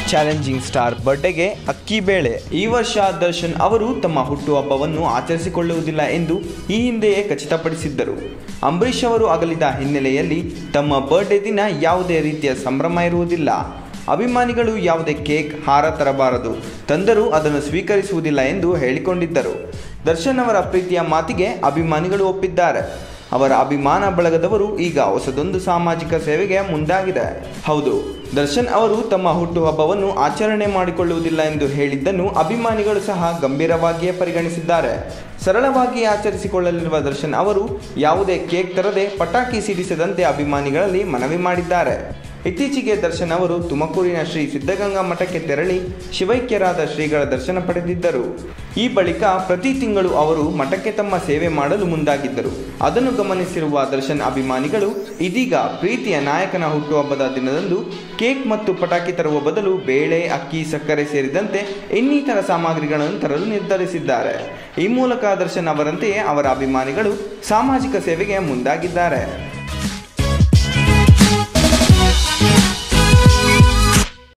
challenging star ಬರ್ಡೆಗೆ ಅಕ್ಕಿ ಬೇಳೆ ಈ ವರ್ಷ ದರ್ಶನ್ ಅವರು ತಮ್ಮ ಹುಟ್ಟುಹಬ್ಬವನ್ನು ಆಚರಿಸಿಕೊಳ್ಳುವುದಿಲ್ಲ ಎಂದು ಈ ಹಿಂದೆಯೇ ಖಚಿತಪಡಿಸಿದ್ದರು ಅಂಬರೀಷ್ ಅವರು ಅಗಲಿದ ಹಿನ್ನೆಲೆಯಲ್ಲಿ ತಮ್ಮ ಬರ್ಡೇ ದಿನ ಯಾವುದೇ ರೀತಿಯ ಸಂಭ್ರಮ ಇರುವುದಿಲ್ಲ ಅಭಿಮಾನಿಗಳು ಯಾವುದೇ ಕೇಕ್ ಹಾರ ತರಬಾರದು ತಂದರೂ ಅದನ್ನು ಸ್ವೀಕರಿಸುವುದಿಲ್ಲ ಎಂದು ಹೇಳಿಕೊಂಡಿದ್ದರು ದರ್ಶನ್ ಅವರ ಪ್ರೀತಿಯ ಮಾತಿಗೆ ಅಭಿಮಾನಿಗಳು ಒಪ್ಪಿದ್ದಾರೆ ಅವರ ಅಭಿಮಾನ ಬಳಗದವರು ಈಗ ಹೊಸದೊಂದು ಸಾಮಾಜಿಕ ಸೇವೆಗೆ ಮುಂದಾಗಿದೆ ಹೌದು ದರ್ಶನ್ ಅವರು ತಮ್ಮ ಹುಟ್ಟುಹಬ್ಬವನ್ನು ಆಚರಣೆ ಮಾಡಿಕೊಳ್ಳುವುದಿಲ್ಲ ಎಂದು ಹೇಳಿದ್ದನ್ನು ಅಭಿಮಾನಿಗಳು ಸಹ ಗಂಭೀರವಾಗಿಯೇ ಪರಿಗಣಿಸಿದ್ದಾರೆ ಸರಳವಾಗಿ ಆಚರಿಸಿಕೊಳ್ಳಲಿರುವ ದರ್ಶನ್ ಅವರು ಯಾವುದೇ ಕೇಕ್ ತರದೆ ಪಟಾಕಿ ಸಿಡಿಸದಂತೆ ಅಭಿಮಾನಿಗಳಲ್ಲಿ ಮನವಿ ಮಾಡಿದ್ದಾರೆ ಇತ್ತೀಚೆಗೆ ದರ್ಶನ್ ಅವರು ತುಮಕೂರಿನ ಶ್ರೀ ಸಿದ್ಧಗಂಗಾ ಮಠಕ್ಕೆ ತೆರಳಿ ಶಿವೈಕ್ಯರಾದ ಶ್ರೀಗಳ ದರ್ಶನ ಪಡೆದಿದ್ದರು ಈ ಬಳಿಕ ಪ್ರತಿ ತಿಂಗಳು ಅವರು ಮಠಕ್ಕೆ ತಮ್ಮ ಸೇವೆ ಮಾಡಲು ಮುಂದಾಗಿದ್ದರು ಅದನ್ನು ಗಮನಿಸಿರುವ ದರ್ಶನ್ ಅಭಿಮಾನಿಗಳು ಇದೀಗ ಪ್ರೀತಿಯ ನಾಯಕನ ಹುಟ್ಟುಹಬ್ಬದ ದಿನದಂದು ಕೇಕ್ ಮತ್ತು ಪಟಾಕಿ ತರುವ ಬದಲು ಬೇಳೆ ಅಕ್ಕಿ ಸಕ್ಕರೆ ಸೇರಿದಂತೆ ಇನ್ನಿತರ ಸಾಮಗ್ರಿಗಳನ್ನು ತರಲು ನಿರ್ಧರಿಸಿದ್ದಾರೆ ಈ ಮೂಲಕ ದರ್ಶನ್ ಅವರಂತೆಯೇ ಅವರ ಅಭಿಮಾನಿಗಳು ಸಾಮಾಜಿಕ ಸೇವೆಗೆ ಮುಂದಾಗಿದ್ದಾರೆ